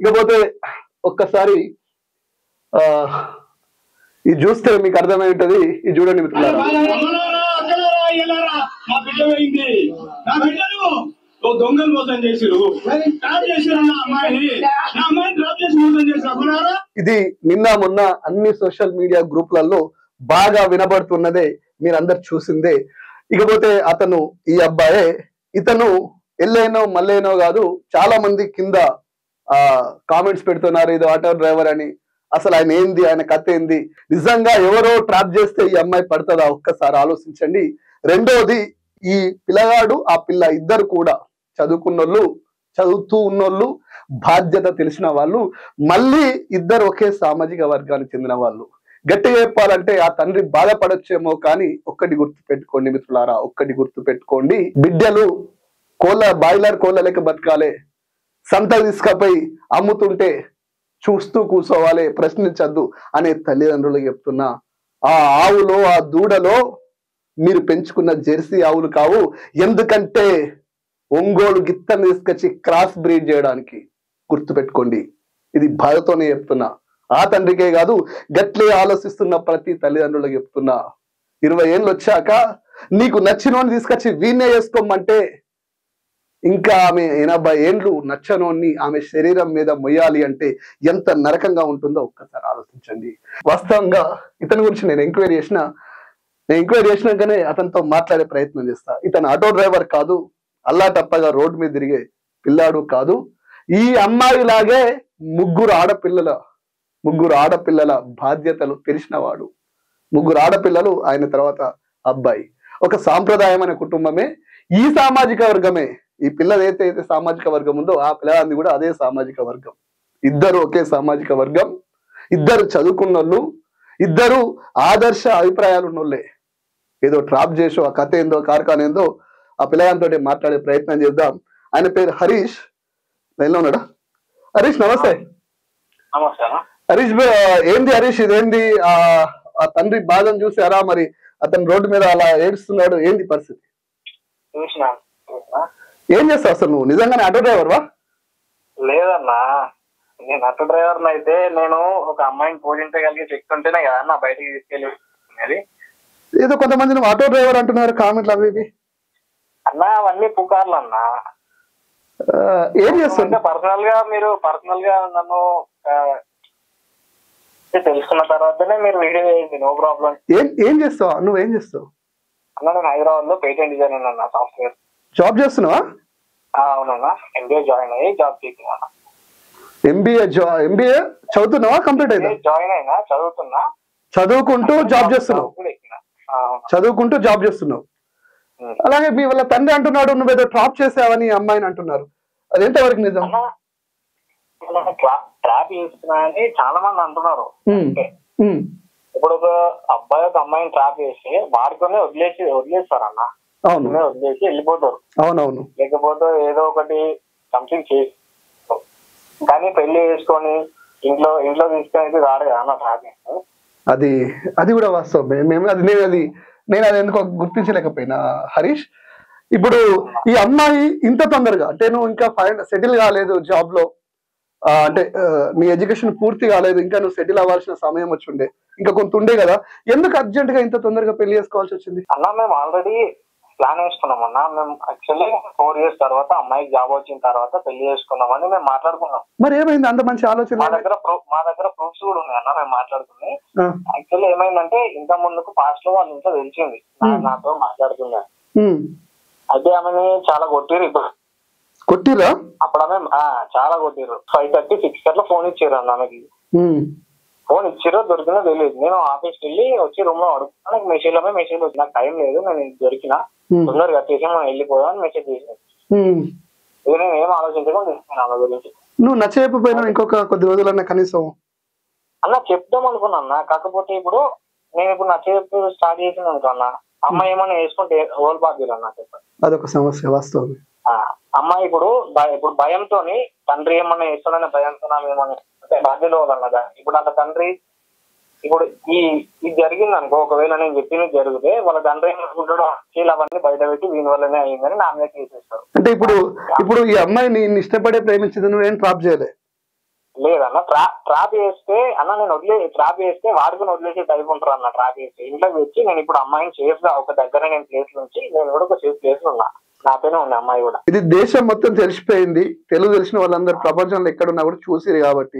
ఇకపోతే ఒక్కసారి ఆ ఇది చూస్తే మీకు అర్థమై ఉంటది ఇది చూడండి మిత్రులారా అమ్మలారా, అక్కలారా, అయ్యలారా, నా బిడ్డ పోయింది నా బిడ్డను ఓ దొంగలు మోసం చేసిరు ట్రాప్ చేసిరు నా అమ్మాయిని నా అమ్మాయిని ట్రాప్ చేసి మోసం చేసిరు అమ్మలారా ఇది నిన్న మొన్న అన్ని సోషల్ మీడియా గ్రూప్లలో బాగా వినబడుతున్నదే మీరందరు చూసిందే ఇకపోతే అతను ఈ అబ్బాయే ఇతను ఎల్లైనో మళ్ళైనో కాదు చాలా మంది కింద ఆ కామెంట్స్ పెడుతున్నారు ఇది ఆటో డ్రైవర్ అని అసలు ఆయన ఏంది ఆయన కథ ఏంది నిజంగా ఎవరో ట్రాప్ చేస్తే ఈ అమ్మాయి పడుతుందా ఒక్కసారి ఆలోచించండి రెండోది ఈ పిల్లగాడు ఆ పిల్ల ఇద్దరు కూడా చదువుకున్నోళ్ళు చదువుతూ ఉన్నోళ్ళు బాధ్యత తెలిసిన వాళ్ళు మళ్ళీ ఇద్దరు ఒకే సామాజిక వర్గానికి చెందిన వాళ్ళు గట్టిగా చెప్పాలంటే ఆ తండ్రి బాధపడొచ్చేమో కానీ ఒక్కటి గుర్తు పెట్టుకోండి మిత్రులారా ఒక్కటి గుర్తు పెట్టుకోండి బిడ్డలు కోళ్ళ బాయిలర్ కోళ్ళ లెక్క బతకాలే సంత తీసుకపోయి అమ్ముతుంటే చూస్తూ కూర్చోవాలి ప్రశ్నించద్దు అనే తల్లిదండ్రులకు చెప్తున్నా ఆ ఆవులో ఆ దూడలో మీరు పెంచుకున్న జెర్సీ ఆవులు కావు ఎందుకంటే ఒంగోలు గిత్తని తీసుకొచ్చి క్రాస్ బ్రీడ్ చేయడానికి గుర్తుపెట్టుకోండి ఇది బాధతోనే చెప్తున్నా ఆ తండ్రికే కాదు గట్లే ఆలోచిస్తున్న ప్రతి తల్లిదండ్రులకు చెప్తున్నా ఇరవై ఏళ్ళు వచ్చాక నీకు నచ్చినోని తీసుకొచ్చి వీణే చేసుకోమంటే ఇంకా ఆమె ఎనభై ఏండ్లు నచ్చనోన్ని ఆమె శరీరం మీద మొయ్యాలి అంటే ఎంత నరకంగా ఉంటుందో ఒక్కసారి ఆలోచించండి వాస్తవంగా ఇతని గురించి నేను ఎంక్వైరీ చేసిన నేను ఎంక్వైరీ చేసినాకనే అతనితో మాట్లాడే ప్రయత్నం చేస్తా ఇతను ఆటో డ్రైవర్ కాదు అల్లా తప్పగా రోడ్డు మీద తిరిగే పిల్లాడు కాదు ఈ అమ్మాయి లాగే ముగ్గురు ఆడపిల్లల ముగ్గురు ఆడపిల్లల బాధ్యతలు తెలిసినవాడు ముగ్గురు ఆడపిల్లలు ఆయన తర్వాత అబ్బాయి ఒక సాంప్రదాయమైన కుటుంబమే ఈ సామాజిక వర్గమే ఈ పిల్లది అయితే అయితే సామాజిక వర్గం ఉందో ఆ పిల్లలంది కూడా అదే సామాజిక వర్గం ఇద్దరు ఒకే సామాజిక వర్గం ఇద్దరు చదువుకున్నోళ్ళు ఇద్దరు ఆదర్శ అభిప్రాయాలు ఉన్నోళ్ళే ఏదో ట్రాప్ చేసో ఆ కథ ఏందో కార్ఖాన ఏందో ఆ పిల్లగానితో మాట్లాడే ప్రయత్నం చేద్దాం ఆయన పేరు హరీష్ లైన్లో ఉన్నాడా హరీష్ నమస్తే నమస్తే అన్న హరీష్ బే- ఏంది హరీష్ ఇదేంది ఆ ఆ తండ్రి బాధను చూసారా మరి అతను రోడ్డు మీద అలా ఏడుస్తున్నాడు ఏంది పరిస్థితి చూసిన చూసిన ఏం చేస్తావు అసలు నువ్వు నిజంగానే ఆటో డ్రైవర్ వా లేదన్నా నేను అటు డ్రైవర్ అయితే నేను ఒక అమ్మాయిని పూజించగలిగి చెప్తుంటేనే కదా అన్న బయటికి తీసుకెళ్ళి అది ఏదో కొంతమంది నువ్వు ఆటో డ్రైవర్ అంటున్నారు కామెంట్లు అవి ఇవి అన్న అవన్నీ పుకార్లు అన్న ఆ, ఏం చేస్తావు పర్సనల్ గా మీరు పర్సనల్ గా నన్ను ఆ, తెలుసుకున్న తర్వాతనే మీరు వీడియో చేయండి నో ప్రాబ్లం ఏం ఏం చేస్తావు నువ్వు ఏం చేస్తావు అన్న నేను హైదరాబాద్ లో పేటెంట్ డిజైనర్ అన్న సాఫ్ట్వేర్ జాబ్ చేస్తున్నావా అవునన్నా ఎంబీఏ జాయిన్ అయ్యి జాబ్ చేసిన ఎంబీఏ జా ఎంబీఏ చదువుతున్నావా కంప్లీట్ అయిందా జాయిన్ అయినా చదువుతున్నా చదువుకుంటూ జాబ్ చేస్తున్నావు కూడా ఎక్కిన ఆ, అవునా. చదువుకుంటూ జాబ్ చేస్తున్నావు ఉమ్. అలాగే మీ వాళ్ళ తండ్రి అంటున్నాడు నువ్వు ఏదో డ్రాప్ చేసావని ఈ అమ్మాయిని అంటున్నారు అదెంతవరకు నిజం అన్న, నేను ట్రా- ట్రాప్ చేస్తున్నా అని చాలా మంది అంటున్నారు ఉమ్, ఓకే. ఉమ్, ఇప్పుడు ఒక అబ్బాయి ఒక అమ్మాయిని ట్రాప్ చేసి వాడుకొని వదిలేసి వదిలేస్తారు అన్న అవును వాడుకొని వదిలేసి వెళ్ళిపోతారు అవునవును లేకపోతే ఏదో ఒకటి సంథింగ్ చేసి కానీ పెళ్లి చేసుకొని ఇంట్లో ఇంట్లో తీసుకొని అయితే రాడు కదా అన్న ట్రాపింగ్ అది అది కూడా వాస్తవమే మేము అది నేను అది నేను అది ఎందుకో గుర్తించలేకపోయినా హరీష్ ఇప్పుడు ఈ అమ్మాయి ఇంత తొందరగా అంటే నువ్వు ఇంకా ఫైన్ సెటిల్ కాలేదు జాబ్ లో ఆ, అంటే ఆ, నీ ఎడ్యుకేషన్ పూర్తి కాలేదు ఇంకా నువ్వు సెటిల్ అవ్వాల్సిన సమయం వచ్చి ఉండే ఇంకా కొంత ఉండే కదా ఎందుకు అర్జెంట్ గా ఇంత తొందరగా పెళ్లి చేసుకోవాల్సి వచ్చింది అన్న మేము ఆల్రెడీ ప్లాన్ వేసుకున్నాం అన్న మేము యాక్చువల్లీ ఫోర్ ఇయర్స్ తర్వాత అమ్మాయికి జాబ్ వచ్చిన తర్వాత పెళ్లి చేసుకున్నామని మేము మాట్లాడుకున్నాం మరి ఏమైంది అంత మంచి ఆలోచన మా దగ్గర ప్రూ- మా దగ్గర ప్రూఫ్స్ కూడా ఉన్నాయి అన్న మేము మాట్లాడుకుని ఆ, యాక్చువల్లీ ఏమైందంటే ఇంత ముందుకు పాస్ట్ లో వాళ్ళ ఇంట్లో తెలిసింది నా- Hmm. నాతో మాట్లాడుతున్నా ఉమ్. అయితే ఆమెని చాలా కొట్టిరు ఇప్పుడు కొట్టిర్రా అప్పుడు ఆమె ఆ, చాలా కొట్టిరు ఫైవ్ థర్టీ సిక్స్ అట్లా ఫోన్ ఇచ్చారు అన్న ఆమెకి ఉమ్. ఫోన్ ఇచ్చిరో దొరికిందో తెలియదు నేను ఆఫీస్ వెళ్ళి వచ్చి రూమ్ లో అడుగుతున్నా నాకు మెసేజ్ లో మెసేజ్ వచ్చి నాకు టైం లేదు నేను దొరికిన ఉమ్. తొందరగా కట్టేసి మనం వెళ్ళిపోదాం మెసేజ్ చేసాను ఉమ్. ఇది నేను ఏం ఆలోచించకుండా చేశాను ఆమె గురించి నువ్వు నచ్చకపోయినా ఇంకొక కొద్ది రోజులన్నా కనీసం అన్న చెప్దాం అనుకున్నా అన్న కాకపోతే ఇప్పుడు నేను ఇప్పుడు నా చెప్పు స్టార్ట్ చేసింది అనుకో అన్న అమ్మాయి ఏమైనా వేసుకుంటే ఓల్ బాధ్యులు అన్న చెప్పండి అదొక సమస్య వాస్తవమే ఆ, అమ్మాయి ఇప్పుడు భయ- ఇప్పుడు భయంతో తండ్రి ఏమన్నా చేస్తాడనే భయంతో ఆమె ఏమన్నా అంటే బాధ్యత అన్నదా ఇప్పుడు అంత తండ్రి ఇప్పుడు ఈ ఇది జరిగింది అనుకో ఒకవేళ నేను చెప్పింది జరిగితే వాళ్ళ తండ్రి ఏమనుకుంటాడో చీలు అవన్నీ బయట పెట్టి దీని వల్లనే అయ్యిందని నా మీద తీసేస్తారు అంటే ఇప్పుడు ఇప్పుడు ఈ అమ్మాయి నేను ఇష్టపడే ప్రేమించింది నువ్వేం డ్రాప్ చేయలే లేదన్న ట్రా ట్రాప్ చేస్తే అన్న నేను వదిలే ట్రాప్ చేస్తే వాడుకుని వదిలేసి టైప్ ఉంటారు అన్న ట్రాప్ చేస్తే ఇంట్లోకి వచ్చి నేను ఇప్పుడు అమ్మాయిని సేఫ్ గా ఒక దగ్గర నేను ప్లేస్ నుంచి నేను కూడా ఒక సేఫ్ ప్లేస్ ఉన్నా నాతోనే ఉంది అమ్మాయి కూడా ఇది దేశం మొత్తం తెలిసిపోయింది తెలుగు తెలిసిన వాళ్ళందరూ ప్రపంచంలో ఎక్కడున్నా కూడా చూసిరు కాబట్టి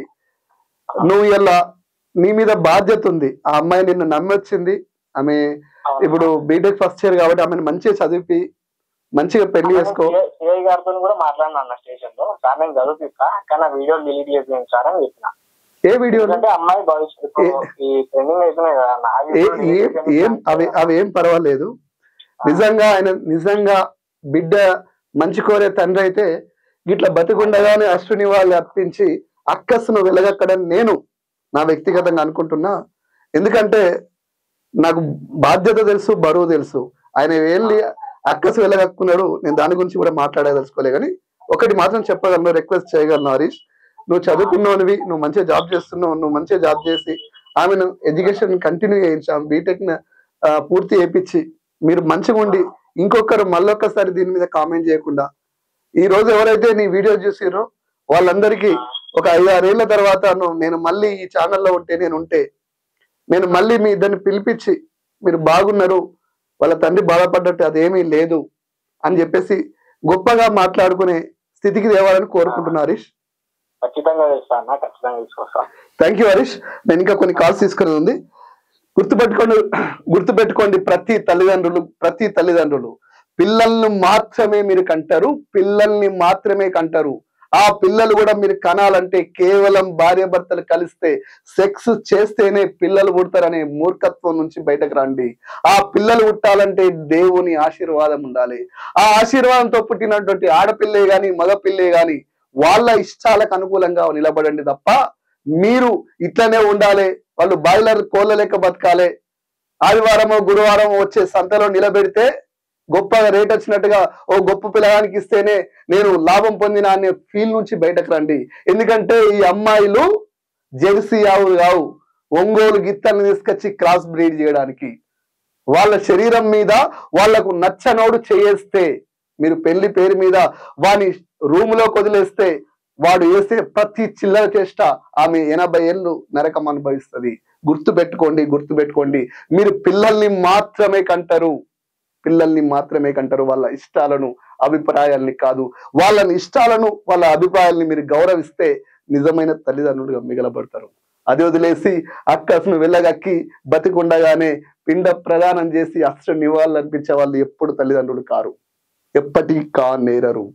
నువ్వు ఇలా నీ మీద బాధ్యత ఉంది ఆ అమ్మాయి నిన్ను నమ్మొచ్చింది ఆమె ఇప్పుడు బీటెక్ ఫస్ట్ ఇయర్ కాబట్టి ఆమెను మంచిగా చదివి మంచిగా పెళ్లి చేసుకో సిఐ గారితో కూడా మాట్లాడినా అన్న స్టేషన్ లో సార్ నేను చదువుతా కానీ ఆ వీడియో డిలీట్ చేసి సార్ అని చెప్పిన ఏ వీడియో ఎందుకంటే అమ్మాయి భవిష్యత్తు ఇప్పుడు ఈ ట్రెండింగ్ అవుతున్నాయి కదా అన్న అవి ఏ ఇప్పుడు delete ఏం చేయడానికి ఏం అవి అవి ఏం పర్వాలేదు నిజంగా ఆయన నిజంగా బిడ్డ మంచి కోరే తండ్రి అయితే ఇట్లా బతికుండగానే అశ్విని వాళ్ళు అర్పించి అక్కస్సును వెలగక్కడని నేను నా వ్యక్తిగతంగా అనుకుంటున్నా ఎందుకంటే నాకు బాధ్యత తెలుసు బరువు తెలుసు ఆయన వెళ్ళి అక్కసు వెళ్ళగక్కున్నాడు నేను దాని గురించి కూడా మాట్లాడదలుచుకోలే కానీ ఒకటి మాత్రం చెప్పగలను రిక్వెస్ట్ చేయగలను హరీష్ నువ్వు చదువుకున్నవి నువ్వు మంచిగా జాబ్ చేస్తున్నావు నువ్వు మంచిగా జాబ్ చేసి ఆమెను ఎడ్యుకేషన్ కంటిన్యూ చేయించాం బీటెక్ పూర్తి చేయించి మీరు మంచిగా ఉండి ఇంకొకరు మళ్ళొక్కసారి దీని మీద కామెంట్ చేయకుండా ఈ రోజు ఎవరైతే నీ వీడియో చూసిరో వాళ్ళందరికీ ఒక ఐదు ఆరేళ్ల తర్వాత నువ్వు నేను మళ్ళీ ఈ ఛానల్లో ఉంటే నేను ఉంటే నేను మళ్ళీ మీ ఇద్దరిని పిలిపించి మీరు బాగున్నారు వాళ్ళ తండ్రి బాధపడ్డట్టు అదేమీ లేదు అని చెప్పేసి గొప్పగా మాట్లాడుకునే స్థితికి తేవాలని కోరుకుంటున్నా హరీష్ ఖచ్చితంగా చేస్తా అన్న ఖచ్చితంగా తీసుకొస్తా థ్యాంక్ యూ హరీష్ నేను ఇంకా కొన్ని కాల్స్ తీసుకుని ఉంది గుర్తుపెట్టుకోండి గుర్తుపెట్టుకోండి ప్రతి తల్లిదండ్రులు ప్రతి తల్లిదండ్రులు పిల్లల్ని మాత్రమే మీరు కంటారు పిల్లల్ని మాత్రమే కంటారు ఆ పిల్లలు కూడా మీరు కనాలంటే కేవలం భార్య భర్తలు కలిస్తే సెక్స్ చేస్తేనే పిల్లలు పుడతారనే మూర్ఖత్వం నుంచి బయటకు రండి ఆ పిల్లలు పుట్టాలంటే దేవుని ఆశీర్వాదం ఉండాలి ఆ ఆశీర్వాదంతో పుట్టినటువంటి ఆడపిల్లే గాని మగపిల్లే గాని వాళ్ళ ఇష్టాలకు అనుకూలంగా నిలబడండి తప్ప మీరు ఇట్లనే ఉండాలి వాళ్ళు బాయిలర్ కోళ్ళ లెక్క బతకాలి ఆదివారమో గురువారమో వచ్చే సంతలో నిలబెడితే గొప్పగా రేట్ వచ్చినట్టుగా ఓ గొప్ప పిల్లగానికి ఇస్తేనే నేను లాభం పొందిన అనే ఫీల్ నుంచి బయటకు రండి ఎందుకంటే ఈ అమ్మాయిలు జెర్సీ ఆవులు కావు ఒంగోలు గిత్తల్ని తీసుకొచ్చి క్రాస్ బ్రీడ్ చేయడానికి వాళ్ళ శరీరం మీద వాళ్లకు నచ్చనోడు చేయేస్తే మీరు పెళ్లి పేరు మీద వాని రూమ్ లో వదిలేస్తే వాడు వేసే ప్రతి చిల్లర చేష్ట ఆమె ఎనభై ఏళ్ళు నరకం అనుభవిస్తుంది గుర్తు పెట్టుకోండి గుర్తు పెట్టుకోండి మీరు పిల్లల్ని మాత్రమే కంటారు పిల్లల్ని మాత్రమే కంటారు వాళ్ళ ఇష్టాలను అభిప్రాయాల్ని కాదు వాళ్ళ ఇష్టాలను వాళ్ళ అభిప్రాయాల్ని మీరు గౌరవిస్తే నిజమైన తల్లిదండ్రులుగా మిగలబడతారు అది వదిలేసి అక్కసును వెళ్ళగక్కి బతికుండగానే పిండ ప్రదానం చేసి అస్త్ర నివాళులు అనిపించే వాళ్ళు ఎప్పుడు తల్లిదండ్రులు కారు ఎప్పటికీ కానేరరు